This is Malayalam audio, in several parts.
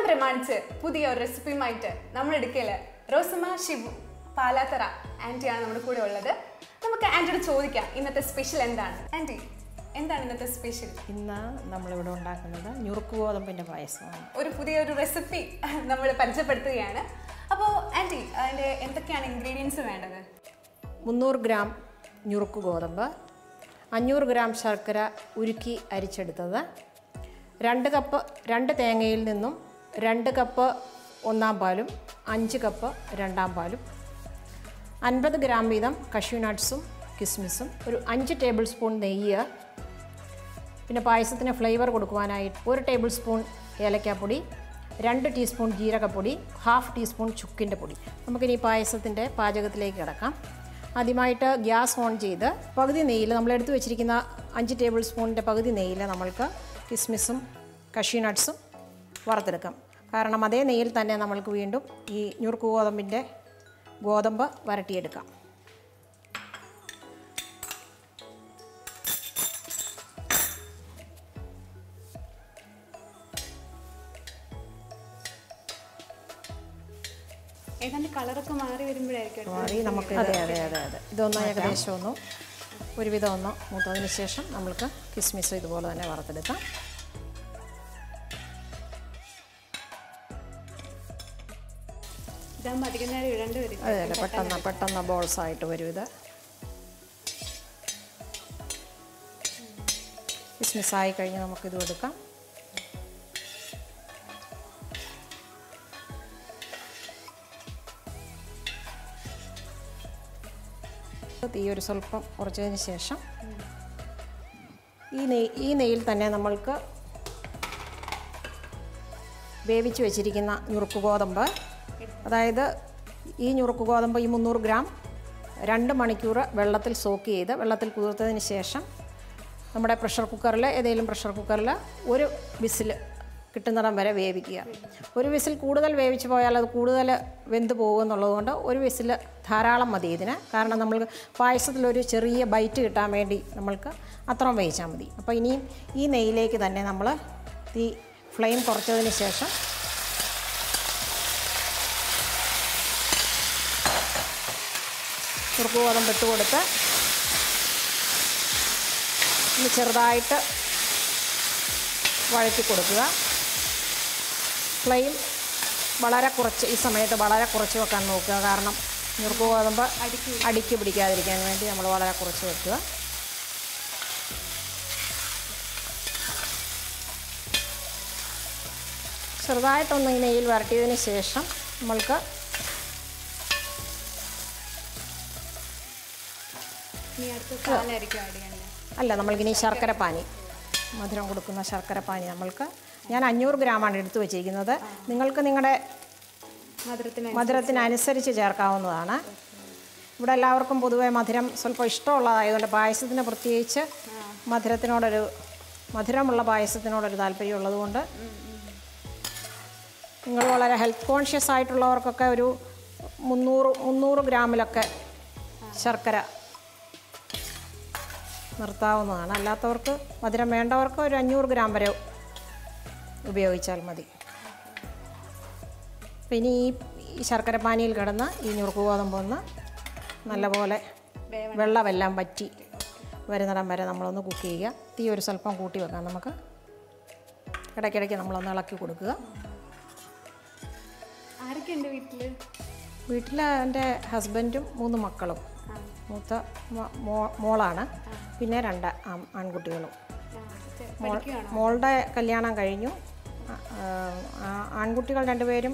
പ്രമാണിച്ച് പുതിയ ഒരു റെസിപ്പിയുമായിട്ട് നമ്മൾ എടുക്കല് റോസമ്മ ഷിബു പാലാത്തറ ആൻറ്റിയാണ് നമ്മുടെ കൂടെ ഉള്ളത് നമുക്ക് ആൻറ്റിയോട് ചോദിക്കാം ഇന്നത്തെ സ്പെഷ്യൽ എന്താണ് ആൻറ്റി എന്താണ് ഇന്നത്തെ സ്പെഷ്യൽ ഇന്ന് നമ്മളിവിടെ ഉണ്ടാക്കുന്നത് ഞുറുക്ക് ഗോതമ്പിൻ്റെ പായസമാണ് ഒരു പുതിയൊരു റെസിപ്പി നമ്മൾ പരിചയപ്പെടുത്തുകയാണ് അപ്പോൾ ആൻറ്റി അതിൻ്റെ എന്തൊക്കെയാണ് ഇൻഗ്രീഡിയൻസ് വേണ്ടത് മുന്നൂറ് ഗ്രാം ഞുറുക്ക് ഗോതമ്പ് അഞ്ഞൂറ് ഗ്രാം ശർക്കര ഉരുക്കി അരിച്ചെടുത്തത് രണ്ട് കപ്പ് രണ്ട് തേങ്ങയിൽ നിന്നും രണ്ട് കപ്പ് ഒന്നാം പാലും അഞ്ച് കപ്പ് രണ്ടാം പാലും അൻപത് ഗ്രാം വീതം കഷ്യൂ നട്ട്സും കിസ്മിസും ഒരു അഞ്ച് ടേബിൾ സ്പൂൺ നെയ്യ് പിന്നെ പായസത്തിന് ഫ്ലേവർ കൊടുക്കുവാനായിട്ട് ഒരു ടേബിൾ സ്പൂൺ ഏലക്കാപ്പൊടി രണ്ട് ടീസ്പൂൺ ജീരകപ്പൊടി ഹാഫ് ടീസ്പൂൺ ചുക്കിൻ്റെ പൊടി നമുക്കിനി ഈ പായസത്തിൻ്റെ പാചകത്തിലേക്ക് കിടക്കാം ആദ്യമായിട്ട് ഗ്യാസ് ഓൺ ചെയ്ത് പകുതി നെയ്യിൽ നമ്മൾ എടുത്തു വെച്ചിരിക്കുന്ന അഞ്ച് ടേബിൾ സ്പൂണിൻ്റെ പകുതി നെയ്യിൽ നമ്മൾക്ക് കിസ്മിസും കഷ്യൂ നട്ട്സും വറുത്തെടുക്കാം കാരണം അതേ നെയ്യിൽ തന്നെ നമ്മൾക്ക് വീണ്ടും ഈ ഞുറുക്ക് ഗോതമ്പിൻ്റെ ഗോതമ്പ് വരട്ടിയെടുക്കാം ഏതാണ്ട് കളറൊക്കെ മാറി വരുമ്പോഴായിരിക്കും മാറി നമുക്ക് അതെ അതെ അതെ അതെ ഇതൊന്ന് ഏകദേശം ഒന്ന് ഒരുവിധം ഒന്ന് മൂത്തതിന് ശേഷം നമ്മൾക്ക് കിസ്മിസും ഇതുപോലെ തന്നെ വറുത്തെടുക്കാം ഇതാകുമ്പോൾ അധികം നേരം ഇടേണ്ടി വരും അതെ അതെ പെട്ടെന്ന് പെട്ടെന്ന് ബോൾസ് ആയിട്ട് വരും ഇത് കിസ്മിസ് ആയി കഴിഞ്ഞ് നമുക്കിത് എടുക്കാം തീ ഒരു സ്വല്പം കുറച്ചതിന് ശേഷം ഈ നെയ് ഈ നെയ്യിൽ തന്നെ നമ്മൾക്ക് വേവിച്ച് വെച്ചിരിക്കുന്ന ഞുറുക്ക് ഗോതമ്പ് അതായത് ഈ ഞുറുക്ക് ഗോതമ്പ് ഈ മുന്നൂറ് ഗ്രാം രണ്ട് മണിക്കൂർ വെള്ളത്തിൽ സോക്ക് ചെയ്ത് വെള്ളത്തിൽ കുതിർത്തതിന് ശേഷം നമ്മുടെ പ്രഷർ കുക്കറിൽ ഏതെങ്കിലും പ്രഷർ കുക്കറിൽ ഒരു വിസിൽ കിട്ടുന്നിടം വരെ വേവിക്കുക ഒരു വിസിൽ കൂടുതൽ വേവിച്ച് പോയാൽ അത് കൂടുതൽ വെന്ത് പോകുമെന്നുള്ളതുകൊണ്ട് ഒരു വിസിൽ ധാരാളം മതി ഇതിന് കാരണം നമ്മൾ പായസത്തിലൊരു ചെറിയ ബൈറ്റ് കിട്ടാൻ വേണ്ടി നമ്മൾക്ക് അത്രയും വേവിച്ചാൽ മതി അപ്പോൾ ഇനിയും ഈ നെയ്യിലേക്ക് തന്നെ നമ്മൾ തീ ഫ്ലെയിം കുറച്ചതിന് ശേഷം കുറുക്ക് ഗോതമ്പ് ഇട്ട് കൊടുത്ത് ഒന്ന് ചെറുതായിട്ട് വഴറ്റി കൊടുക്കുക ഫ്ലെയിം വളരെ കുറച്ച് ഈ സമയത്ത് വളരെ കുറച്ച് വെക്കാൻ നോക്കുക കാരണം ഞുറുക്ക് ഗോതമ്പ് അടിക്ക് പിടിക്കാതിരിക്കാൻ വേണ്ടി നമ്മൾ വളരെ കുറച്ച് വെക്കുക ചെറുതായിട്ടൊന്ന് ഈ നെയ്യിൽ വരട്ടിയതിന് ശേഷം നമ്മൾക്ക് ഇനി അടുത്ത പാലായിരിക്കും ആഡ് ചെയ്യേണ്ടത് അല്ല നമ്മൾക്കിനി ശർക്കര പാനി മധുരം കൊടുക്കുന്ന ശർക്കര പാനി നമ്മൾക്ക് ഞാൻ അഞ്ഞൂറ് ഗ്രാമാണ് എടുത്തു വെച്ചിരിക്കുന്നത് നിങ്ങൾക്ക് നിങ്ങളുടെ മധുരത്തിന് മധുരത്തിനനുസരിച്ച് ചേർക്കാവുന്നതാണ് ഇവിടെ എല്ലാവർക്കും പൊതുവെ മധുരം സ്വല്പം ഇഷ്ടമുള്ളതായതുകൊണ്ട് പായസത്തിന് പ്രത്യേകിച്ച് മധുരത്തിനോടൊരു മധുരമുള്ള പായസത്തിനോടൊരു താല്പര്യമുള്ളതുകൊണ്ട് നിങ്ങൾ വളരെ ഹെൽത്ത് കോൺഷ്യസ് ആയിട്ടുള്ളവർക്കൊക്കെ ഒരു മുന്നൂറ് മുന്നൂറ് ഗ്രാമിലൊക്കെ ശർക്കര നിർത്താവുന്നതാണ് അല്ലാത്തവർക്ക് മധുരം വേണ്ടവർക്ക് ഒരു അഞ്ഞൂറ് ഗ്രാം വരെ ഉപയോഗിച്ചാൽ മതി അപ്പം ഇനി ഈ ഈ ശർക്കര പാനിയിൽ കിടന്ന് ഈ ഞുറുക്ക് ഗോതമ്പൊന്ന് നല്ലപോലെ വെള്ളമെല്ലാം വറ്റി വരുന്നിടം വരെ നമ്മളൊന്ന് കുക്ക് ചെയ്യുക തീ ഒരു സ്വല്പം കൂട്ടി വെക്കാം നമുക്ക് ഇടയ്ക്കിടയ്ക്ക് നമ്മളൊന്ന് ഇളക്കി കൊടുക്കുക ആരൊക്കെ ഉണ്ട് വീട്ടില് വീട്ടിൽ എൻ്റെ ഹസ്ബൻഡും മൂന്ന് മക്കളും മൂത്ത മോ- മോ- മോളാണ് പിന്നെ രണ്ട് ആൺ- ആൺകുട്ടികളും ആ, ചെ- മോൾ പഠിക്കുകയാണോ മോളുടെ കല്യാണം കഴിഞ്ഞു ആ- ആ, ആൺകുട്ടികൾ രണ്ടുപേരും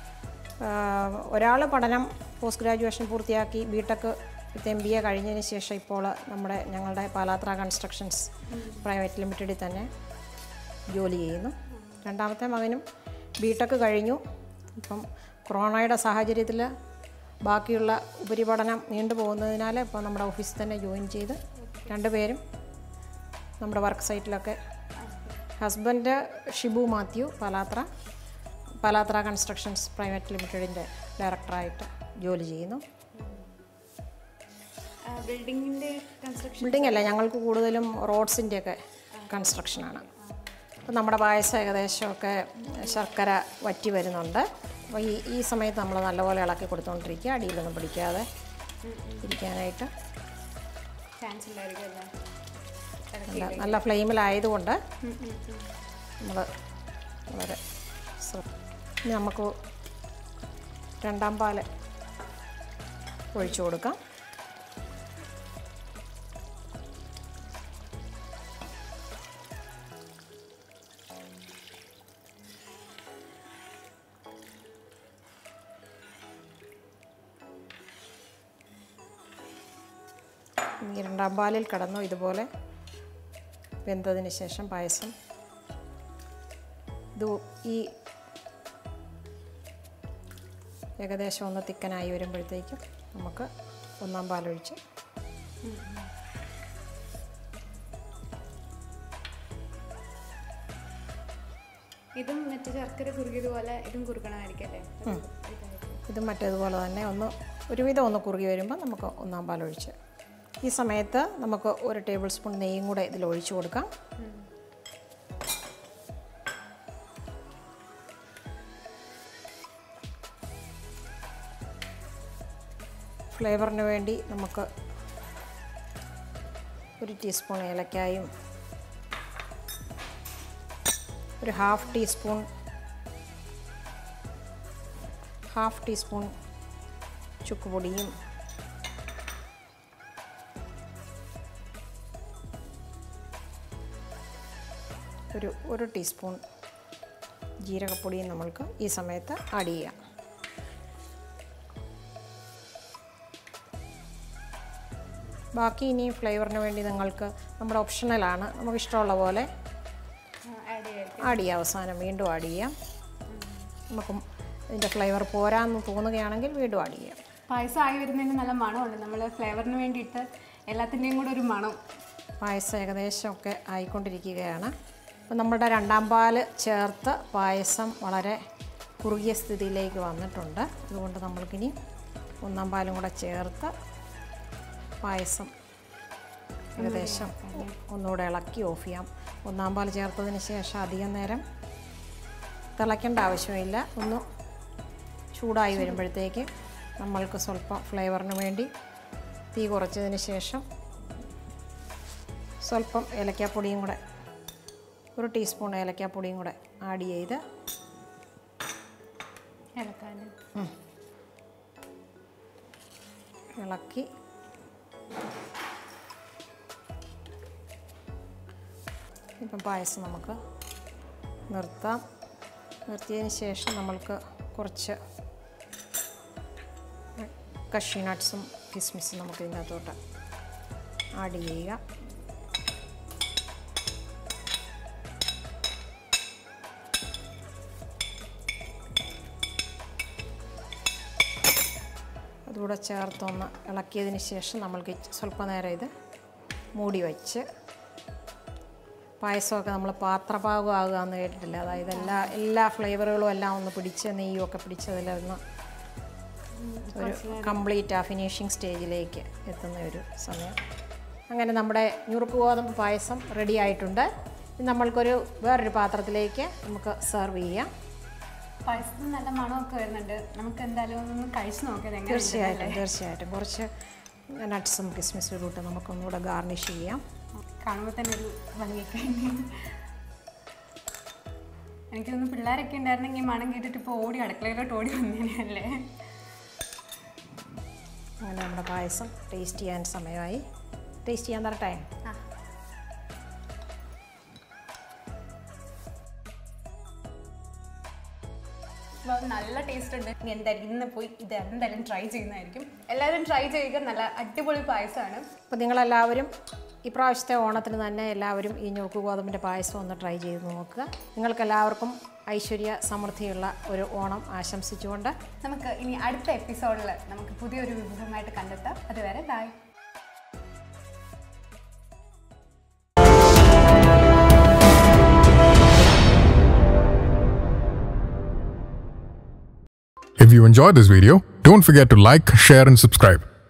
ഒരാൾ പഠനം പോസ്റ്റ് ഗ്രാജുവേഷൻ പൂർത്തിയാക്കി B Tech with M B A കഴിഞ്ഞതിന് ശേഷം ഇപ്പോൾ നമ്മുടെ ഞങ്ങളുടെ പാലാത്ര കൺസ്ട്രക്ഷൻസ് പ്രൈവറ്റ് ലിമിറ്റഡിൽ തന്നെ ജോലി ചെയ്യുന്നു രണ്ടാമത്തെ മകനും ബിടെക് കഴിഞ്ഞു ഇപ്പം കൊറോണയുടെ സാഹചര്യത്തിൽ ബാക്കിയുള്ള ഉപരിപഠനം നീണ്ടുപോകുന്നതിനാൽ ഇപ്പോൾ നമ്മുടെ ഓഫീസിൽ തന്നെ ജോയിൻ ചെയ്ത് രണ്ടുപേരും നമ്മുടെ വർക്ക് സൈറ്റിലൊക്കെ husband Shibu Mathew Palathra Palathra constructions private ലിമിറ്റഡിൻ്റെ ഡയറക്ടറായിട്ട് ജോലി ചെയ്യുന്നു ബിൽഡിങ്ങിന്റെ കൺസ്ട്രക്ഷൻ ബിൽഡിംഗ് അല്ല ഞങ്ങൾക്ക് കൂടുതലും റോഡ്സിൻ്റെയൊക്കെ കൺസ്ട്രക്ഷനാണ് അപ്പം നമ്മുടെ പായസം ഏകദേശമൊക്കെ ശർക്കര വറ്റി വരുന്നുണ്ട് അപ്പോൾ ഈ ഈ സമയത്ത് നമ്മൾ നല്ലപോലെ ഇളക്കി കൊടുത്തുകൊണ്ടിരിക്കുക അടിയിലൊന്നും പിടിക്കാതെ ഇരിക്കാനായിട്ട് ചാൻസ് ഇല്ലായിരിക്കും അല്ലേ നല്ല നല്ല ഫ്ലെയിമിലായതുകൊണ്ട് നമ്മൾ വളരെ ശ്ര- ഇനി നമുക്ക് രണ്ടാം പാല് ഒഴിച്ചു കൊടുക്കാം ഈ രണ്ടാം പാലിൽ കടന്നു ഇതുപോലെ വെന്തതിന് ശേഷം പായസം ഇത് ഈ ഏകദേശം ഒന്ന് തിക്കനായി വരുമ്പോഴത്തേക്കും നമുക്ക് ഒന്നാം പാലൊഴിച്ച് ഇതും മറ്റു ശർക്കര കുറുകിയതുപോലെ ഇതും കുറുക്കണമായിരിക്കും അല്ലേ ഇതും മറ്റേതുപോലെ തന്നെ ഒന്ന് ഒരുവിധം ഒന്ന് കുറുകി വരുമ്പോൾ നമുക്ക് ഒന്നാം പാലൊഴിച്ച് ഈ സമയത്ത് നമുക്ക് ഒരു ടേബിൾ സ്പൂൺ നെയ്യും കൂടെ ഇതിൽ ഒഴിച്ചു കൊടുക്കാം ഫ്ലേവറിന് വേണ്ടി നമുക്ക് ഒരു ടീസ്പൂൺ ഏലക്കായും ഒരു ഹാഫ് ടീസ്പൂൺ ഹാഫ് ടീസ്പൂൺ ചുക്കുപൊടിയും ഒരു ഒരു ടീസ്പൂൺ ജീരകപ്പൊടിയും നമ്മൾക്ക് ഈ സമയത്ത് ആഡ് ചെയ്യാം ബാക്കി ഇനി ഫ്ലേവറിന് വേണ്ടി നിങ്ങൾക്ക് നമ്മുടെ ഓപ്ഷണലാണ് നമുക്ക് ഇഷ്ടമുള്ള പോലെ ആഡ് ചെയ്യാം ആഡ് ചെയ്യാം അവസാനം വീണ്ടും ആഡ് ചെയ്യാം നമുക്ക് ഇതിൻ്റെ ഫ്ലേവർ പോരാന്ന് തോന്നുകയാണെങ്കിൽ വീണ്ടും ആഡ് ചെയ്യാം പായസം ആയി വരുന്നതിന് നല്ല മണമുണ്ട് നമ്മൾ ഫ്ലേവറിന് വേണ്ടിയിട്ട് എല്ലാത്തിൻ്റെയും കൂടെ ഒരു മണം പായസം ഏകദേശമൊക്കെ ആയിക്കൊണ്ടിരിക്കുകയാണ് അപ്പോൾ നമ്മുടെ രണ്ടാം പാല് ചേർത്ത് പായസം വളരെ കുറുകിയ സ്ഥിതിയിലേക്ക് വന്നിട്ടുണ്ട് അതുകൊണ്ട് നമ്മൾക്കിനി ഒന്നാം പാലും കൂടെ ചേർത്ത് പായസം ഏകദേശം ഒന്നുകൂടെ ഇളക്കി ഓഫ് ചെയ്യാം ഒന്നാം പാൽ ചേർത്തതിന് ശേഷം അധികം നേരം തിളയ്ക്കേണ്ട ആവശ്യമില്ല ഒന്ന് ചൂടായി വരുമ്പോഴത്തേക്ക് നമ്മൾക്ക് സ്വല്പം ഫ്ലേവറിന് വേണ്ടി തീ കുറച്ചതിന് ശേഷം സ്വല്പം ഏലക്കാപ്പൊടിയും കൂടെ ഒരു ടീസ്പൂൺ ഏലക്കാപ്പൊടിയും കൂടെ ആഡ് ചെയ്ത് ഇളക്കാനും ഇളക്കി ഇപ്പം പായസം നമുക്ക് നിർത്താം നിർത്തിയതിന് ശേഷം നമ്മൾക്ക് കുറച്ച് കഷി നട്ട്സും കിസ്മിസും നമുക്ക് ഇതിനകത്തോട്ട് ആഡ് ചെയ്യുക അതുകൂടെ ചേർത്തൊന്ന് ഇളക്കിയതിന് ശേഷം നമ്മൾക്ക് സ്വല്പ നേരം ഇത് മൂടി വച്ച് പായസമൊക്കെ നമ്മൾ പാത്രപാകമാകുക എന്ന് കേട്ടിട്ടില്ല അതായത് എല്ലാ എല്ലാ ഫ്ലേവറുകളും എല്ലാം ഒന്ന് പിടിച്ച് നെയ്യും ഒക്കെ പിടിച്ചതിലൊന്ന് ഒരു കംപ്ലീറ്റ് ആ ഫിനിഷിങ് സ്റ്റേജിലേക്ക് എത്തുന്ന ഒരു സമയം അങ്ങനെ നമ്മുടെ ഞുറുക്ക് ഗോതമ്പ് പായസം റെഡി ആയിട്ടുണ്ട് ഇത് നമ്മൾക്കൊരു വേറൊരു പാത്രത്തിലേക്ക് നമുക്ക് സെർവ് ചെയ്യാം പായസത്തിന് നല്ല മണമൊക്കെ വരുന്നുണ്ട് നമുക്ക് എന്തായാലും ഒന്ന് കഴിച്ചു നോക്കിയത് എങ്ങനെ തീർച്ചയായിട്ടും തീർച്ചയായിട്ടും കുറച്ച് നട്ട്സും കിസ്മിസും ഇട്ട് നമുക്കൊന്നുകൂടെ ഗാർണിഷ് ചെയ്യാം കാണുമ്പോൾ തന്നെ ഒരു ഭംഗിയൊക്കെ എനിക്കൊന്ന് പിള്ളേരൊക്കെ ഉണ്ടായിരുന്നെങ്കിൽ മണം കേട്ടിട്ട് ഇപ്പോൾ ഓടി അടുക്കളയിലോട്ട് ഓടി വന്നേനല്ലേ അങ്ങനെ നമ്മുടെ പായസം ടേസ്റ്റ് ചെയ്യാൻ സമയമായി ടേസ്റ്റ് ചെയ്യാൻ തരട്ടെ ആ അപ്പോൾ അത് നല്ല ടേസ്റ്റ് ഉണ്ട് ഇനി എന്തായാലും ഇന്ന് പോയി ഇത് എന്തായാലും ട്രൈ ചെയ്യുന്നതായിരിക്കും എല്ലാവരും ട്രൈ ചെയ്യുക നല്ല അടിപൊളി പായസമാണ് അപ്പോൾ നിങ്ങളെല്ലാവരും ഇപ്രാവശ്യത്തെ ഓണത്തിന് തന്നെ എല്ലാവരും ഈ ഞുറുക്ക് ഗോതമ്പിൻ്റെ പായസം ഒന്ന് ട്രൈ ചെയ്ത് നോക്കുക നിങ്ങൾക്കെല്ലാവർക്കും ഐശ്വര്യ സമൃദ്ധിയുള്ള ഒരു ഓണം ആശംസിച്ചുകൊണ്ട് നമുക്ക് ഇനി അടുത്ത എപ്പിസോഡിൽ നമുക്ക് പുതിയൊരു വിഭവമായിട്ട് കണ്ടെത്താം അതുവരെ bye If you enjoyed this video, don't forget to like, share, and subscribe.